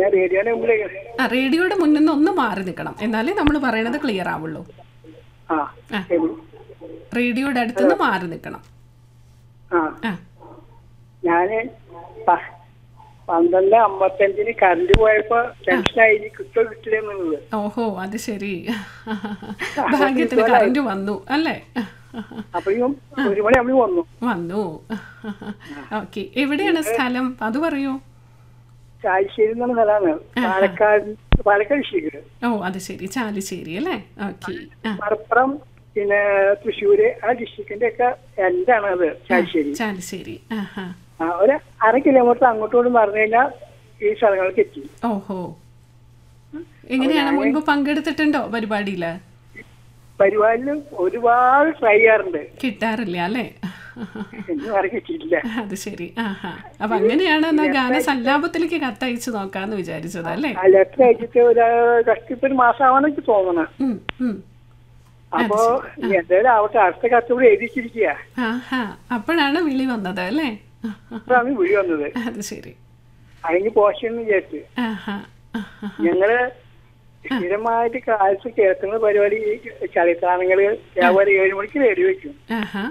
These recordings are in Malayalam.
ഞാൻ റേഡിയോയുടെ മുമ്പിൽ ആ റേഡിയോയുടെ മുന്നിൽ നിന്ന് ഒന്ന് മാറി നിൽക്കണം എന്നാലേ നമ്മൾ പറയണത് ക്ലിയർ ആവുള്ളൂ ആ ആ. ശരി. റേഡിയോയുടെ അടുത്തുനിന്ന് മാറി നിൽക്കണം ആ ആ ഞാന് പ- പന്ത്രണ്ട് അമ്പത്തഞ്ചിന് കറണ്ട് പോയപ്പോ ടെൻഷനായി കിട്ടോ കിട്ടില്ലെന്നുള്ളത് ഓഹോ അത് ശരി ഭാഗ്യത്തിന് കറണ്ട് വന്നു അല്ലേ അപ്പോഴും ഒരു മണി നമ്മൾ വന്നു വന്നു ഓക്കെ എവിടെയാണ് സ്ഥലം അത് പറയൂ ചാലിശ്ശേരി എന്ന് പറഞ്ഞ സ്ഥലമാണ് പാലക്കാട് പാലക്കാട് ഡിസ്ട്രിക്ട് ഓ അത് ശരി ചാലിശ്ശേരി അല്ലേ ഓക്കെ ആ മലപ്പുറം പിന്നെ തൃശ്ശൂര് ആ ഡിസ്ട്രിക്റ്റിന്റെ ഒക്കെ എന്താണ് അത് ചാലിശ്ശേരി ചാലിശ്ശേരി ആ ഹാ ആ ഒരു അര കിലോമീറ്റർ അങ്ങോട്ടും പറഞ്ഞു കഴിഞ്ഞാൽ ഈ സ്ഥലങ്ങൾക്ക് എത്തി ഓഹോ എങ്ങനെയാണ് മുൻപ് പങ്കെടുത്തിട്ടുണ്ടോ പരിപാടിയില് പരിപാടിയിൽ ഒരുപാട് ട്രൈ ചെയ്യാറുണ്ട് കിട്ടാറില്ല അല്ലേ എന്നും വരെ കിട്ടിയിട്ടില്ല അത് ശരി ആഹാ അപ്പൊ അങ്ങനെയാണ് എന്നാ ഗാന സല്ലാപത്തിലേക്ക് കത്തയച്ചു നോക്കാന്ന് വിചാരിച്ചത് അല്ലേ ആ ലെറ്റർ അയച്ചിട്ട് ഒരു കഷ്ടിപ്പ് ഒരു മാസമാവാണ് എനിക്ക് തോന്നണം ഉം, ഉം. അപ്പോ എന്തായാലും ആവട്ടെ അടുത്ത കത്തോട് എഴുതിച്ചിരിക്കുക ആഹാ അപ്പോഴാണ് വിളി വന്നത് അല്ലേ അപ്പോഴാണ് വിളി വന്നത് അത് ശരി അല്ലെങ്കിൽ പോഷെന്ന് വിചാരിച്ചു ആഹാ ആഹാ. ഞങ്ങള് സ്ഥിരമായിട്ട് കാലത്ത് കേൾക്കുന്ന പരിപാടി ചളിത്താനങ്ങള് രാവിലെ ഏഴ് മണിക്ക് റേഡിയോ വെക്കും ആഹാ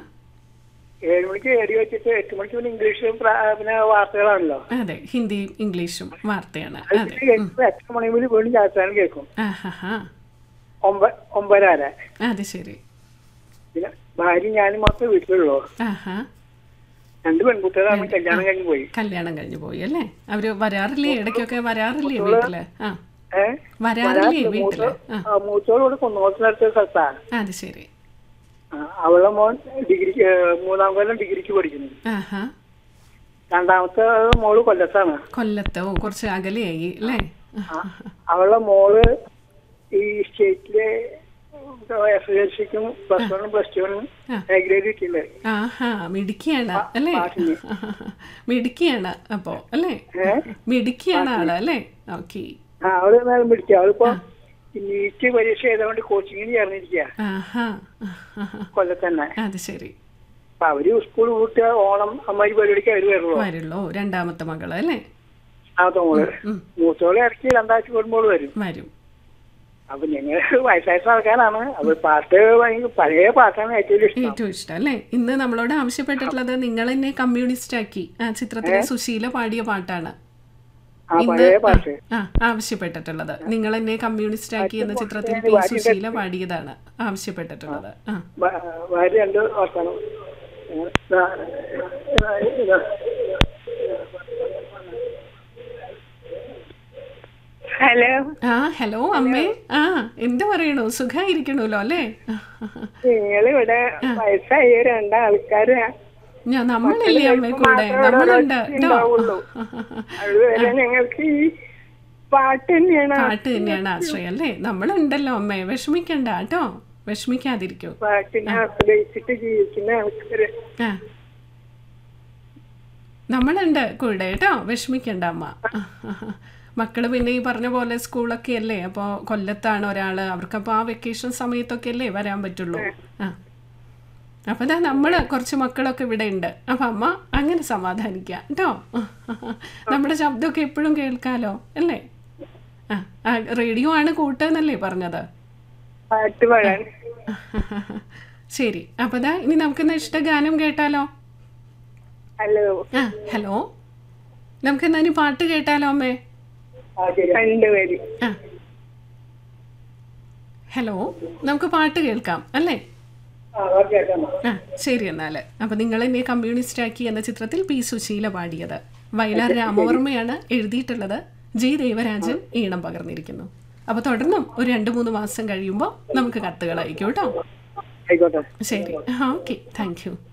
ഏഴ് മണിക്ക് റേഡിയോ വെച്ചിട്ട് എട്ട് മണിക്ക് പിന്നെ ഇംഗ്ലീഷും പ്ര- പിന്നെ വാർത്തകളാണല്ലോ അതെ ഹിന്ദിയും ഇംഗ്ലീഷും വാർത്തയാണ് അത് അതെ കേൾക്കുമ്പോ എത്ര മണി മുതൽ വീണ്ടും ചളിത്താനം കേൾക്കും ആഹാ ഒമ്പ ഒമ്പതര അത് ശരി പിന്നെ ഭാര്യ ഞാനും മാത്രമേ വീട്ടിലുള്ളൂ ആഹാ രണ്ട് പെൺകുട്ടികളാണ് കല്യാണം കഴിഞ്ഞ് പോയി കല്യാണം കഴിഞ്ഞു പോയി അല്ലേ അവര് വരാറില്ലേ ഇടയ്ക്കൊക്കെ വരാറില്ലേ വീട്ടില് ആ ഏഹ് വരാറില്ലേ വീട്ടില് ആ മൂത്തോളോട് കുന്നോളത്തിനടുത്ത സ്ഥലത്താണ് അത് ശരി ആ, അവളുടെ മോൻ ഡിഗ്രിക്ക് ഏഹ്, മൂന്നാം കൊല്ലം ഡിഗ്രിക്ക് പഠിക്കുന്നു ആഹാ രണ്ടാമത്തെ മോള് കൊല്ലത്താണ് കൊല്ലത്തോ കുറച്ച് അകലെയായി അല്ലേ ആ, അവളുടെ മോള് ഈ സ്റ്റേറ്റിലെ എസ് എൽ സിക്കും പ്ലസ് വണ്ണും പ്ലസ് ടുവിനും ആ. എ ഗ്രേഡ് കിട്ടിയിട്ടുണ്ട് ആഹാ മിടുക്കിയാണ് അല്ലേ പാട്ടിന്. മിടുക്കിയാണ് അപ്പോ അല്ലേ ഏ? മിടുക്കിയാണ് ആള് അല്ലേ ഓക്കെ ആ അവള് നേരം പിടിക്കുക അവളിപ്പോ നീറ്റ് പരീക്ഷ ചെയ്തുകൊണ്ട് കോച്ചിങ്ങിന് ചേർന്നിരിക്കുക ആഹാ കൊല്ലത്ത് തന്നെ അത് ശരി അപ്പൊ അവര് സ്കൂൾ കൂട്ടുക ഓണം അമ്മായി പരിപാടിക്ക് അവര് വരുള്ളൂ വരുള്ളൂ രണ്ടാമത്തെ മകള് അല്ലേ രണ്ടാമത്തെ മോള് ഉം. മൂത്തോളെ ഇറക്കി രണ്ടാഴ്ച കൂടുമ്പോൾ വരും വരും അപ്പൊ ഞങ്ങൾ വയസ്സായ ആൾക്കാരാണ് അപ്പൊ പാട്ട് ഭയങ്കര പഴയ പാട്ടാണ് ഏറ്റവും ഇഷ്ടം ഏറ്റവും ഇഷ്ടം അല്ലേ ഇന്ന് നമ്മളോട് ആവശ്യപ്പെട്ടിട്ടുള്ളത് നിങ്ങൾ എന്നെ കമ്മ്യൂണിസ്റ്റ് ആക്കി ആ ചിത്രത്തിലെ സുശീല പാടിയ പാട്ടാണ് ആ ഇന്ന് പഴയ പാട്ട് ആ ആവശ്യപ്പെട്ടിട്ടുള്ളത് നിങ്ങൾ എന്നെ കമ്മ്യൂണിസ്റ്റ് ആക്കി എന്ന ചിത്രത്തിൽ പി സുശീല പാടിയതാണ് ആവശ്യപ്പെട്ടിട്ടുള്ളത് ആ ഭ- ഭാര്യ രണ്ട് വർഷമാണ് ഹലോ ആ ഹലോ അമ്മേ ആ എന്ത് പറയണു സുഖായിരിക്കണല്ലോ അല്ലേ നിങ്ങളിവിടെ വയസ്സായ രണ്ടാൾക്കാര് ഞാൻ നമ്മളില്ലേ അമ്മേ കൂടെ നമ്മളുണ്ട് കേട്ടോ അതുവരെ ഞങ്ങൾക്ക് ഈ പാട്ട് തന്നെയാണ് പാട്ട് തന്നെയാണ് ആശ്രയം അല്ലേ നമ്മളുണ്ടല്ലോ അമ്മേ വിഷമിക്കണ്ട കേട്ടോ വിഷമിക്കാതിരിക്കൂ പാട്ടിനെ ആശ്രയിച്ചിട്ട് ജീവിക്കുന്ന ആൾക്കാര് ആ നമ്മളുണ്ട് കൂടെ കേട്ടോ വിഷമിക്കണ്ട അമ്മ മക്കള് പിന്നെ ഈ പറഞ്ഞ പോലെ സ്കൂളൊക്കെ അല്ലേ അപ്പോൾ കൊല്ലത്താണ് ഒരാള് അവർക്കപ്പോൾ ആ വെക്കേഷൻ സമയത്തൊക്കെ അല്ലേ വരാൻ പറ്റുള്ളൂ ആ അപ്പൊ ദാ നമ്മള് കുറച്ച് മക്കളൊക്കെ ഇവിടെ ഉണ്ട് അപ്പൊ അമ്മ അങ്ങനെ സമാധാനിക്കാം കേട്ടോ നമ്മുടെ ശബ്ദമൊക്കെ എപ്പോഴും കേൾക്കാലോ അല്ലേ ആ ആ, റേഡിയോ ആണ് കൂട്ടെന്നല്ലേ പറഞ്ഞത് പാട്ട് പാടാൻ ശരി അപ്പൊ ദാ ഇനി നമുക്കിന്ന് ഇഷ്ട ഗാനം കേട്ടാലോ ഹലോ ആ ഹലോ നമുക്ക് എന്നാ ഇനി പാട്ട് കേട്ടാലോ അമ്മേ രണ്ടുപേര് ആ ഹലോ നമുക്ക് പാട്ട് കേൾക്കാം അല്ലേ ആ ഓക്കെ ആ ശരി എന്നാല് അപ്പൊ നിങ്ങൾ എന്നെ കമ്മ്യൂണിസ്റ്റ് ആക്കി എന്ന ചിത്രത്തിൽ പി സുശീല പാടിയത് വയലാർ രാമവർമ്മയാണ് എഴുതിയിട്ടുള്ളത് ജി ദേവരാജൻ ഈണം പകർന്നിരിക്കുന്നു അപ്പൊ തുടർന്നും ഒരു രണ്ട് മൂന്ന് മാസം കഴിയുമ്പോൾ നമുക്ക് കത്തുകൾ അയക്കും കേട്ടോ ആയിക്കോട്ടെ ശരി ഓക്കെ താങ്ക് യു